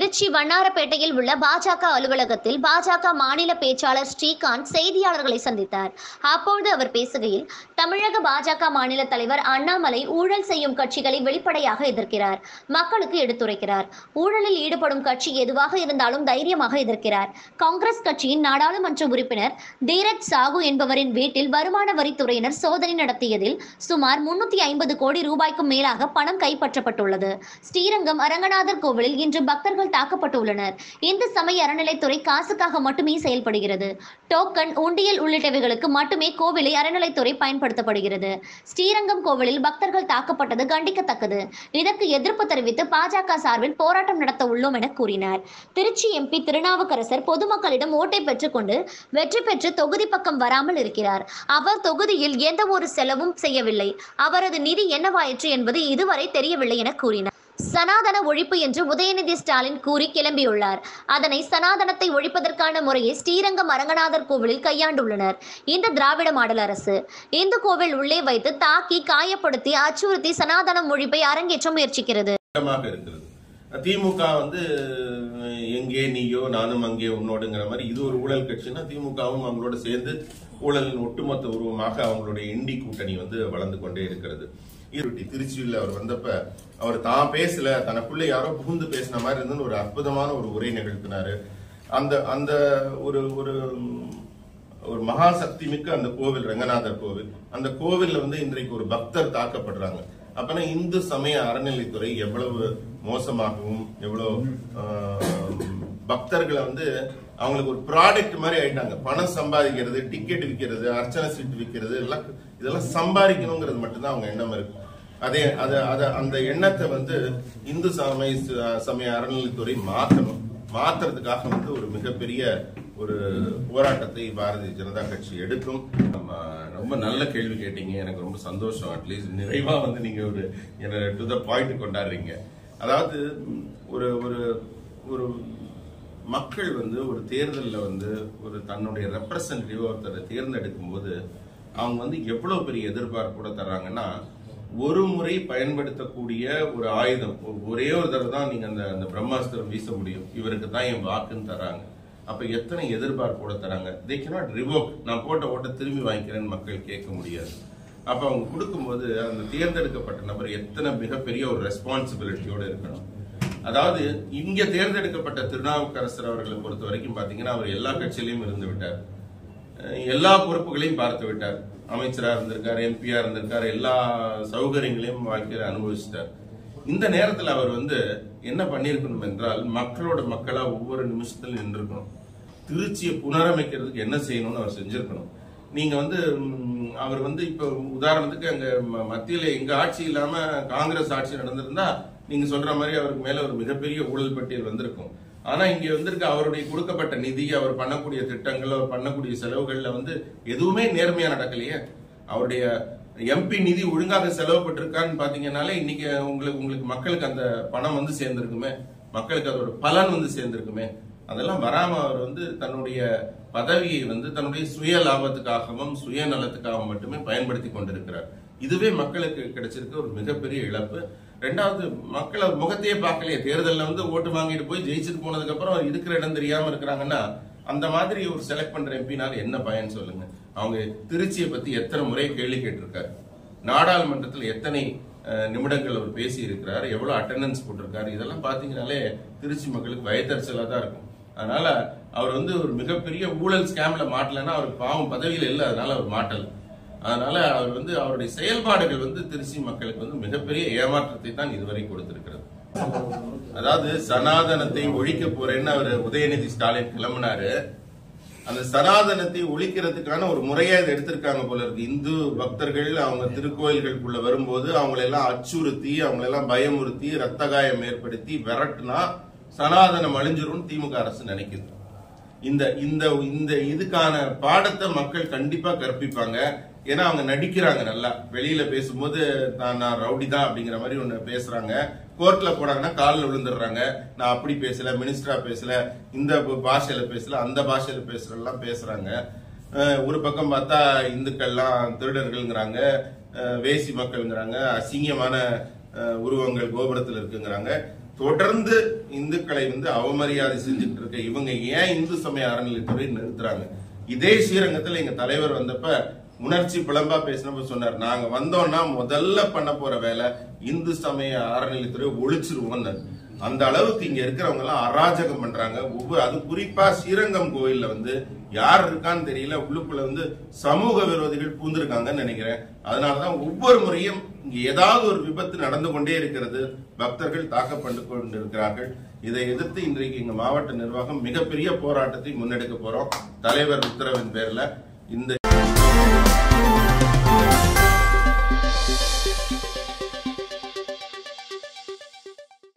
திருச்சி வண்ணாரப்பேட்டையில் உள்ள பாஜக அலுவலகத்தில் பாஜக மாநில பேச்சாளர் ஸ்ரீகாந்த் செய்தியாளர்களை சந்தித்தார் அப்பொழுது அவர் பேசுகையில் தமிழக பாஜக மாநில தலைவர் அண்ணாமலை ஊழல் செய்யும் கட்சிகளை வெளிப்படையாக எதிர்க்கிறார் மக்களுக்கு எடுத்துரைக்கிறார் ஊழலில் ஈடுபடும் கட்சி எதுவாக இருந்தாலும் தைரியமாக எதிர்க்கிறார் காங்கிரஸ் கட்சியின் நாடாளுமன்ற உறுப்பினர் தீரஜ் சாகு என்பவரின் வீட்டில் வருமான வரித்துறையினர் சோதனை நடத்தியதில் சுமார் முன்னூத்தி ஐம்பது கோடி ரூபாய்க்கும் மேலாக பணம் கைப்பற்றப்பட்டுள்ளது ஸ்ரீரங்கம் அரங்கநாதர் கோவிலில் இன்று பக்தர்கள் தாக்கப்பட்டுள்ளனர் இந்து சமய அறநிலைத்துறை காசுக்காக மட்டுமே செயல்படுகிறது டோக்கன் உண்டியல் உள்ளிட்டவைகளுக்கு மட்டுமே கோவிலை அறநிலைத்துறை பயன்படுத்தப்படுகிறது ஸ்ரீரங்கம் கோவிலில் பக்தர்கள் தாக்கப்பட்டது கண்டிக்கத்தக்கது இதற்கு எதிர்ப்பு தெரிவித்து பாஜக சார்பில் போராட்டம் நடத்த உள்ளோம் என கூறினார் திருச்சி எம்பி திருநாவுக்கரசர் பொதுமக்களிடம் ஓட்டை பெற்றுக்கொண்டு வெற்றி பெற்று தொகுதி பக்கம் வராமல் இருக்கிறார் அவர் தொகுதியில் எந்த ஒரு செலவும் செய்யவில்லை அவரது நிதி என்னவாயிற்று என்பது இதுவரை தெரியவில்லை என கூறினார் சனாதன ஒழிப்பு என்று உதயநிதி ஸ்டாலின் கூறி கிளம்பியுள்ளார் அதனை சனாதனத்தை ஒழிப்பதற்கான முறையை ஸ்ரீரங்கம் அரங்கநாதர் கோவிலில் கையாண்டுள்ளனர் இந்த திராவிட மாடல் அரசு இந்து கோவில் உள்ளே வைத்து தாக்கி காயப்படுத்தி அச்சுறுத்தி சனாதன ஒழிப்பை அரங்கேற்ற முயற்சிக்கிறது திட்டமாக இருக்கிறது திமுக வந்து அஹ், எங்கே நீயோ நானும் அங்கே உன்னோடுங்கிற மாதிரி இது ஒரு ஊழல் கட்சின்னா திமுகவும் அவங்களோட சேர்ந்து ஊழலின் ஒட்டுமொத்த உருவமாக அவங்களுடைய இண்டி கூட்டணி வந்து வளர்ந்து கொண்டே இருக்கிறது ஈரோட்டி திருச்சியில் அவர் வந்தப்ப அவர் தான் பேசல தனக்குள்ள யாரோ புகுந்து பேசின மாதிரி இருந்துன்னு ஒரு அற்புதமான ஒரு உரை நிகழ்த்தினாரு அந்த அந்த ஒரு ஒரு ம், ஒரு மகா சக்தி மிக்க அந்த கோவில் ரங்கநாதர் கோவில் அந்த கோவில்ல வந்து இன்றைக்கு ஒரு பக்தர் தாக்கப்படுறாங்க அப்பனா இந்து சமய அறநிலைத்துறை எவ்வளவு மோசமாகவும் எவ்வளவு ஆஹ், பக்தர்களை வந்து அவங்களுக்கு ஒரு ப்ராடக்ட் மாதிரி ஆயிட்டாங்க பணம் சம்பாதிக்கிறது டிக்கெட் விற்கிறது அர்ச்சனை சீட்டு விற்கிறது எல்லாம் இதெல்லாம் சம்பாதிக்கணுங்கிறது மட்டும்தான் அவங்க எண்ணம் இருக்கு அதே அத அத அந்த எண்ணத்தை வந்து இந்து சமய சமய அறநிலைத்துறை மாத்தணும் மாத்துறதுக்காக வந்து ஒரு மிகப்பெரிய ஒரு போராட்டத்தை பாரதிய ஜனதா கட்சி எடுக்கும் ஆமா, ரொம்ப நல்ல கேள்வி கேட்டீங்க எனக்கு ரொம்ப சந்தோஷம் அட்லீஸ்ட் நிறைவா வந்து நீங்க ஒரு டு த பாயிண்ட் கொண்டாடுறீங்க அதாவது ம், ஒரு ஒரு ஒரு மக்கள் வந்து ஒரு தேர்தல்ல வந்து ஒரு தன்னுடைய ரெப்ரசன்டேட்டிவ் ஒருத்தரை தேர்ந்தெடுக்கும் போது அவங்க வந்து எவ்வளவு பெரிய எதிர்பார்ப்போட தர்றாங்கன்னா ஒரு முறை பயன்படுத்தக்கூடிய ஒரு ஆயுதம் ஒ- ஒரே ஒரு தடவை தான் நீங்க அந்த அந்த பிரம்மாஸ்திரம் வீச முடியும் இவருக்கு தான் என் வாக்குன்னு தர்றாங்க அப்ப எத்தனை எதிர்பார்ப்போட தராங்க தே cannot revoke நான் போட்ட ஓட்ட திரும்பி வாங்கிக்கிறேன்னு மக்கள் கேட்க முடியாது அப்ப அவங்க கொடுக்கும்போது அந்த தேர்ந்தெடுக்கப்பட்ட நபர் எத்தனை மிகப்பெரிய ஒரு ரெஸ்பான்சிபிலிட்டியோட இருக்கணும் அதாவது இங்க தேர்ந்தெடுக்கப்பட்ட திருநாவுக்கரசர் அவர்களை பொறுத்த வரைக்கும் பாத்தீங்கன்னா அவர் எல்லா கட்சியிலையும் இருந்து விட்டார் அஹ் எல்லா பொறுப்புகளையும் பார்த்து விட்டார் அமைச்சரா இருந்திருக்கார் எம்பியா இருந்திருக்கார் எல்லா சௌகரியங்களையும் வாழ்க்கையில அனுபவிச்சிட்டார் இந்த நேரத்துல அவர் வந்து என்ன பண்ணியிருக்கணும் என்றால் மக்களோட மக்களா ஒவ்வொரு நிமிஷத்திலும் நின்றுக்கணும் திருச்சியை புனரமைக்கிறதுக்கு என்ன செய்யணும்னு அவர் செஞ்சிருக்கணும் நீங்க வந்து ம், அவர் வந்து இப்ப உதாரணத்துக்கு அங்க ம- மத்தியில எங்க ஆட்சி இல்லாம காங்கிரஸ் ஆட்சி நடந்திருந்தா நீங்க சொல்ற மாதிரி அவருக்கு மேல ஒரு மிகப்பெரிய ஊழல் பட்டியல் வந்திருக்கும் ஆனா இங்க வந்திருக்க அவருடைய கொடுக்கப்பட்ட நிதி அவர் பண்ணக்கூடிய திட்டங்கள் அவர் பண்ணக்கூடிய செலவுகள்ல வந்து எதுவுமே நேர்மையா நடக்கலையே அவருடைய எம்பி நிதி ஒழுங்காக செலவுப்பட்டிருக்கான்னு பாத்தீங்கன்னாலே இன்னைக்கு உங்களுக்கு உங்களுக்கு மக்களுக்கு அந்த பணம் வந்து சேர்ந்திருக்குமே மக்களுக்கு அதோட பலன் வந்து சேர்ந்திருக்குமே அதெல்லாம் வராம அவர் வந்து தன்னுடைய பதவியை வந்து தன்னுடைய சுய லாபத்துக்காகவும் சுயநலத்துக்காகவும் மட்டுமே பயன்படுத்தி கொண்டிருக்கிறார் இதுவே மக்களுக்கு கிடைச்சிருக்க ஒரு மிகப்பெரிய இழப்பு ரெண்டாவது மக்களை முகத்தையே பார்க்கலையே தேர்தல்ல வந்து ஓட்டு வாங்கிட்டு போய் ஜெயிச்சுட்டு போனதுக்கு அப்புறம் இருக்கிற இடம் தெரியாம இருக்கிறாங்கன்னா அந்த மாதிரி ஒரு செலக்ட் பண்ற எம்பினால என்ன பயன் சொல்லுங்க அவங்க திருச்சியை பத்தி எத்தனை முறை கேள்வி கேட்டிருக்காரு நாடாளுமன்றத்தில் எத்தனை அஹ், நிமிடங்கள் அவர் பேசி இருக்கிறார் எவ்வளவு அட்டெண்டன்ஸ் போட்டிருக்காரு இதெல்லாம் பாத்தீங்கன்னாலே திருச்சி மக்களுக்கு வயத்தறிச்சலா தான் இருக்கும் அதனால அவர் வந்து ஒரு மிகப்பெரிய ஊழல் ஸ்கேம்ல மாட்டலன்னா அவர் பாவம் பதவியில இல்லை அதனால அவர் மாட்டல அதனால அவர் வந்து அவருடைய செயல்பாடுகள் வந்து திருச்சி மக்களுக்கு வந்து மிகப்பெரிய ஏமாற்றத்தை தான் இதுவரை கொடுத்திருக்கிறது அதாவது சனாதனத்தை ஒழிக்க போறேன்னு அவர் உதயநிதி ஸ்டாலின் கிளம்பினாரு அந்த சனாதனத்தை ஒழிக்கிறதுக்கான ஒரு முறையா இதை எடுத்திருக்காங்க போல இருக்கு இந்து பக்தர்கள் அவங்க திருக்கோயில்களுக்குள்ள வரும்போது அவங்களை எல்லாம் அச்சுறுத்தி அவங்களை எல்லாம் பயமுறுத்தி ரத்த காயம் ஏற்படுத்தி விரட்டுனா சனாதனம் அழிஞ்சிரும்னு திமுக அரசு நினைக்குது இந்த இந்த இந்த இதுக்கான பாடத்தை மக்கள் கண்டிப்பா கற்பிப்பாங்க ஏன்னா அவங்க நடிக்கிறாங்க நல்லா வெளியில பேசும்போது நான் நான் ரவுடி தான் அப்படிங்கிற மாதிரி ஒண்ணு பேசுறாங்க கோர்ட்ல போனாங்கன்னா காலில் விழுந்துடுறாங்க நான் அப்படி பேசல மினிஸ்டரா பேசல இந்த பாஷையில பேசல அந்த பாஷையில பேசுறெல்லாம் பேசுறாங்க அஹ் ஒரு பக்கம் பார்த்தா இந்துக்கள்லாம் திருடர்கள்ங்கிறாங்க அஹ் வேசி மக்கள்ங்கிறாங்க அசிங்கமான அஹ், உருவங்கள் கோபுரத்தில் இருக்குங்கிறாங்க தொடர்ந்து இந்துக்களை வந்து அவமரியாதை செஞ்சுட்டு இருக்க இவங்க ஏன் இந்து சமய அறநிலையத்துறை நிறுத்துறாங்க இதே ஸ்ரீரங்கத்துல எங்க தலைவர் வந்தப்ப உணர்ச்சி பிளம்பா பேசினப்ப சொன்னார் நாங்க வந்தோம்னா முதல்ல பண்ண போற வேலை இந்து சமய அறநிலையத்துறை ஒழிச்சிருவோம் அந்த அளவுக்கு இங்க இருக்கிறவங்க எல்லாம் அராஜகம் பண்றாங்க ஒவ்வொரு அது குறிப்பா ஸ்ரீரங்கம் கோயில்ல வந்து யார் இருக்கான்னு தெரியல உள்ளுக்குள்ள வந்து சமூக விரோதிகள் பூந்திருக்காங்கன்னு நினைக்கிறேன் அதனாலதான் ஒவ்வொரு முறையும் இங்க ஏதாவது ஒரு விபத்து நடந்து கொண்டே இருக்கிறது பக்தர்கள் தாக்கப்பட்டு கொண்டிருக்கிறார்கள் இதை எதிர்த்து இன்றைக்கு எங்க மாவட்ட நிர்வாகம் மிகப்பெரிய போராட்டத்தை முன்னெடுக்க போறோம் தலைவர் உத்தரவின் பேர்ல இந்த